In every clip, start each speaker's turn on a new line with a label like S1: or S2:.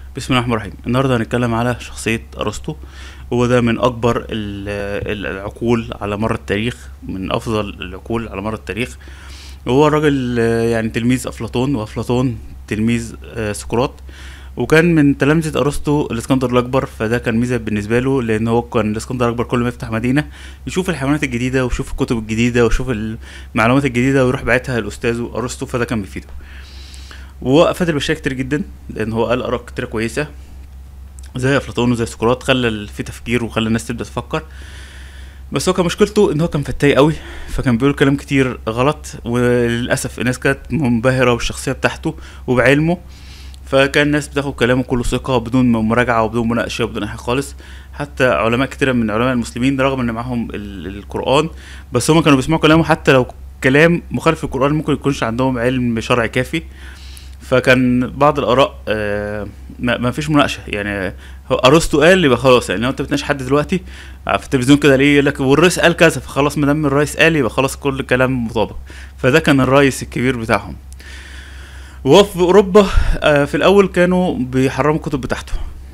S1: بسم الله الرحمن الرحيم النهارده هنتكلم على شخصية أرسطو هو ده من أكبر ال- ال- العقول على مر التاريخ من أفضل العقول على مر التاريخ هو الراجل آه، يعني تلميذ أفلاطون وأفلاطون تلميذ آه، سقراط وكان من تلامذة أرسطو الإسكندر الأكبر فده كان ميزة بالنسبة له لأن هو كان الإسكندر الأكبر كل ما يفتح مدينة يشوف الحيوانات الجديدة ويشوف الكتب الجديدة ويشوف المعلومات الجديدة ويروح باعتها لأستاذه أرسطو فده كان بيفيده وافاد البشريه كتير جدا لان هو قال اراء كتير كويسه زي افلاطون وزي سقراط خلى ال- في تفكير وخلى الناس تبدا تفكر بس هو كان مشكلته ان هو كان فتاي قوي فكان بيقول كلام كتير غلط وللاسف الناس كانت منبهره بالشخصيه بتاعته وبعلمه فكان الناس بتاخد كلامه كله ثقه بدون مراجعه وبدون مناقشه وبدون اي حاجه خالص حتى علماء كتير من علماء المسلمين رغم ان معاهم ال- القران بس هم كانوا بيسمعوا كلامه حتى لو كلام مخالف للقران ممكن يكونش عندهم علم شرعي كافي فكان بعض الاراء آه، ما ما فيش مناقشه يعني هو ارسطو قال يبقى خلاص يعني لو انت بتناقش حد دلوقتي في التلفزيون كده ليه يقول لك والرئيس قال كذا فخلاص ما دام الرئيس قال يبقى خلاص كل الكلام مطابق فده كان الرئيس الكبير بتاعهم وفي اوروبا آه، في الاول كانوا بيحرموا الكتب بتاعته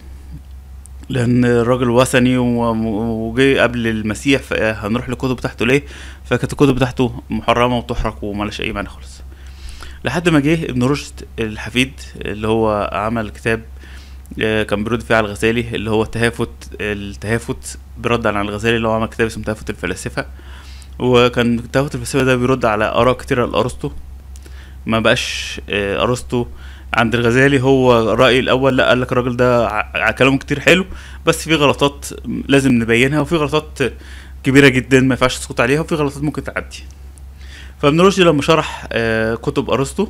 S1: لان الراجل وثني و- وجه قبل المسيح فهنروح للكتب بتاعته ليه فكانت الكتب بتاعته محرمه وتحرق ومالهاش اي معنى خالص لحد ما جه ابن رشد الحفيد اللي هو عمل كتاب آه، كان بيرد فيه على الغزالي اللي هو التهافت التهافت برد على الغزالي اللي هو عمل كتاب اسمه تهافت الفلاسفة وكان تهافت الفلاسفة ده بيرد على آراء كتيرة لأرسطو ما بقاش آه، أرسطو عند الغزالي هو الرأي الأول لا قال لك الراجل ده ع- ع- كلامه كتير حلو بس في غلطات لازم نبينها وفي غلطات كبيرة جدا ما ينفعش تسكت عليها وفي غلطات ممكن تعدي فابن رشد لما شرح آه، كتب ارسطو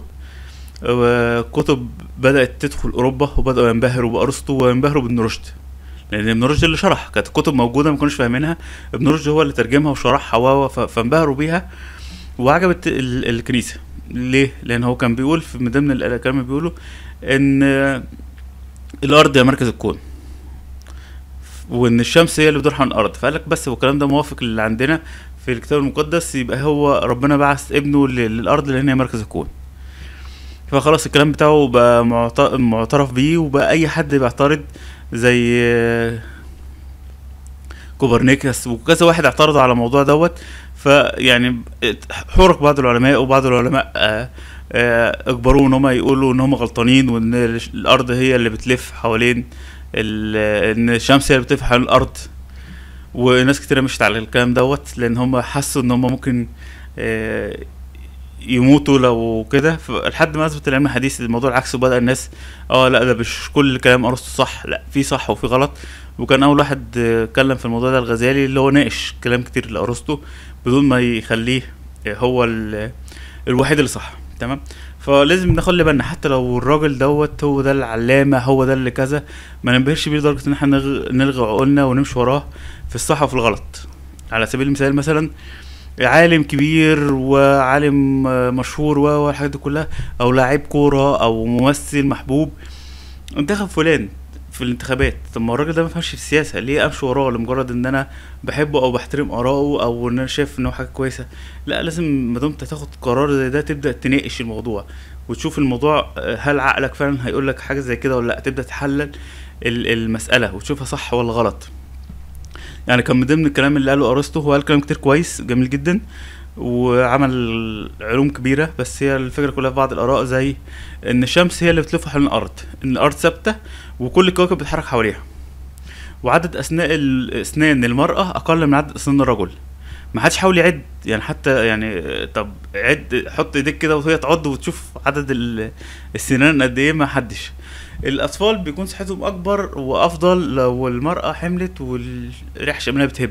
S1: وكتب بدات تدخل اوروبا وبداوا ينبهروا بارسطو وينبهروا بابن رشد لان ابن رشد اللي شرح كانت الكتب موجوده ما كانوش فاهمينها ابن رشد هو اللي ترجمها وشرحها و ف- فانبهروا بيها وعجبت ال- الكنيسه ليه لان هو كان بيقول في من ضمن الكلام اللي بيقوله ان آه، الارض هي مركز الكون وان الشمس هي اللي بتدور حول الارض فقال لك بس هو الكلام ده موافق للي عندنا في الكتاب المقدس يبقى هو ربنا بعث ابنه لل- للارض لان هي مركز الكون فخلاص الكلام بتاعه بقى معت- معترف بيه وبقى اي حد بيعترض زي آه، كوبرنيكوس وكذا واحد اعترضوا على الموضوع دوت فيعني حورك بعض العلماء وبعض العلماء آه، آه، اجبروه ان هم يقولوا ان هم غلطانين وان الارض هي اللي بتلف حوالين ال- ان الشمس هي اللي بتلف حوالين الارض وناس كتيرة مشت على الكلام دوت لان هم حسوا ان هم ممكن آه، يموتوا لو كده لحد ما اثبت العلم الحديث الموضوع العكس وبدا الناس اه لا ده مش كل كلام ارسطو صح لا في صح وفي غلط وكان اول واحد آه، اتكلم في الموضوع ده الغزالي اللي هو ناقش كلام كتير لارسطو بدون ما يخليه آه، هو ال- الوحيد اللي صح تمام فلازم نخلي بالنا حتى لو الراجل دوت هو ده العلامه هو ده اللي كذا ما ننبهرش بيه لدرجه ان احنا نغ- نلغي عقولنا ونمشي وراه في الصح وفي الغلط على سبيل المثال مثلا عالم كبير وعالم آه، مشهور و- والحاجات دي كلها او لاعب كوره او ممثل محبوب انتخب فلان في الانتخابات طب ما الراجل ده ما فهمش في السياسه ليه امشي وراه لمجرد ان انا بحبه او بحترم اراءه او ان انا شايف ان هو حاجه كويسه لا لازم ما دمت تاخد قرار زي ده تبدا تناقش الموضوع وتشوف الموضوع آه، هل عقلك فعلا هيقول لك حاجه زي كده ولا لا تبدا تحلل ال- المساله وتشوفها صح ولا غلط يعني كان من ضمن الكلام اللي قاله ارسطو هو قال كلام كتير كويس جميل جدا وعمل علوم كبيرة بس هي الفكرة كلها في بعض الآراء زي إن الشمس هي اللي بتلف حوالين الأرض إن الأرض ثابتة وكل الكواكب بتتحرك حواليها وعدد أثناء أسنان المرأة أقل من عدد أسنان الرجل ما حدش حاول يعد يعني حتى يعني طب عد حط ايديك كده وهي تعض وتشوف عدد ال- السنان قد ايه ما حدش الاطفال بيكون صحتهم اكبر وافضل لو المراه حملت والريح الشماليه بتهب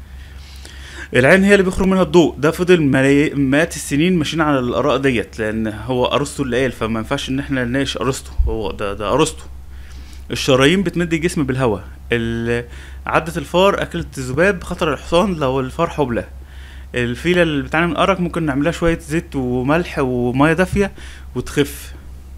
S1: العين هي اللي بيخرج منها الضوء ده فضل ملاي- مئات السنين ماشيين على الاراء ديت لان هو ارسطو اللي قال فما ينفعش ان احنا نناقش ارسطو هو ده ده ارسطو الشرايين بتمد الجسم بالهواء ال- عدة الفار اكلت الذباب خطر الحصان لو الفار حبلى الفيلة اللي بتعاني من الأرق ممكن نعملها شوية زيت وملح ومية دافية وتخف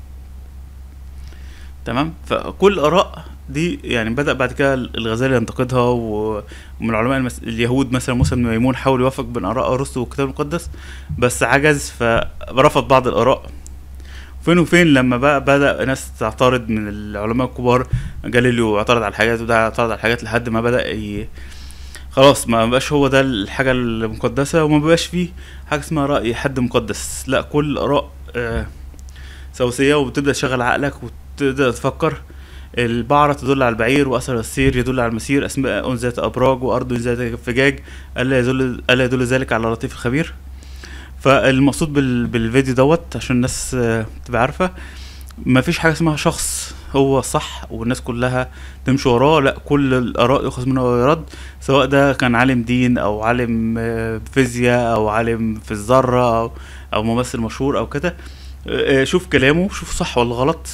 S1: تمام فكل آراء دي يعني بدأ بعد كده الغزالي ينتقدها و- ومن العلماء المس... اليهود مثلا موسى بن ميمون حاول يوافق بين آراء أرسطو والكتاب المقدس بس عجز فرفض بعض الآراء فين وفين لما بقى بدأ ناس تعترض من العلماء الكبار جاليليو اعترض على الحاجات وده اعترض على الحاجات لحد ما بدأ ي... خلاص ما بقاش هو ده الحاجة المقدسة وما بقاش فيه حاجة اسمها رأي حد مقدس لا كل الآراء آه، سواسية وبتبدأ تشغل عقلك وتبدأ تفكر البعرة تدل على البعير وأثر السير يدل على المسير أسماء ذات أبراج وأرض ذات فجاج ألا يدل ألا يدل ذلك على لطيف الخبير فالمقصود بال... بالفيديو دوت عشان الناس آه، تبقى عارفة مفيش حاجة اسمها شخص هو صح والناس كلها تمشي وراه لا كل الآراء يؤخذ منها ويرد سواء ده كان عالم دين أو عالم آه، فيزياء أو عالم في الذرة أو, أو ممثل مشهور أو كده آه، آه، شوف كلامه شوف صح ولا غلط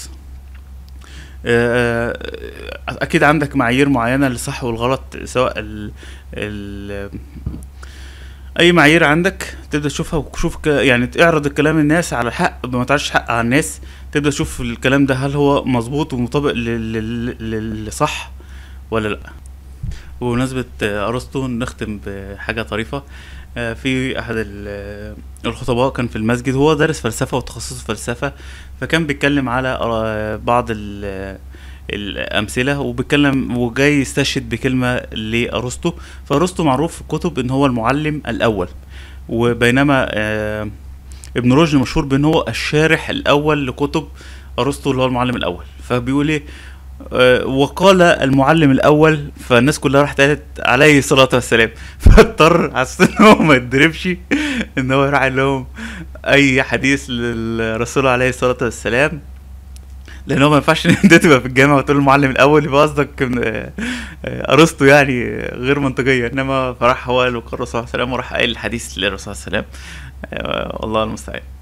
S1: آه، اكيد عندك معايير معينه للصح والغلط سواء ال ال اي معايير عندك تبدا تشوفها وتشوف ك- يعني تعرض الكلام الناس على الحق ما تعرفش حق على الناس تبدا تشوف الكلام ده هل هو مظبوط ومطابق لل- لل- للي صح ولا لا بمناسبة آه، أرسطو نختم بحاجة طريفة آه، في أحد ال- آه، الخطباء كان في المسجد هو دارس فلسفة وتخصصه فلسفة فكان بيتكلم على آه، بعض ال- آه، الأمثلة وبيتكلم وجاي يستشهد بكلمة لأرسطو فأرسطو معروف في الكتب إن هو المعلم الأول وبينما آه، ابن رشد مشهور بأن هو الشارح الأول لكتب أرسطو اللي هو المعلم الأول فبيقول إيه آه، وقال المعلم الاول فالناس كلها راحت قالت عليه الصلاه والسلام فاضطر على أساس ان هو ما يتضربش ان هو يروح قال لهم اي حديث للرسول عليه الصلاه والسلام لان هو ما ينفعش ان انت تبقى في الجامعه وتقول المعلم الاول يبقى قصدك إن- آه، آه، ارسطو يعني غير منطقيه انما فراح هو قال وقال الرسول صلى الله عليه وسلم وراح قايل الحديث للرسول صلى الله عليه وسلم آه، والله المستعان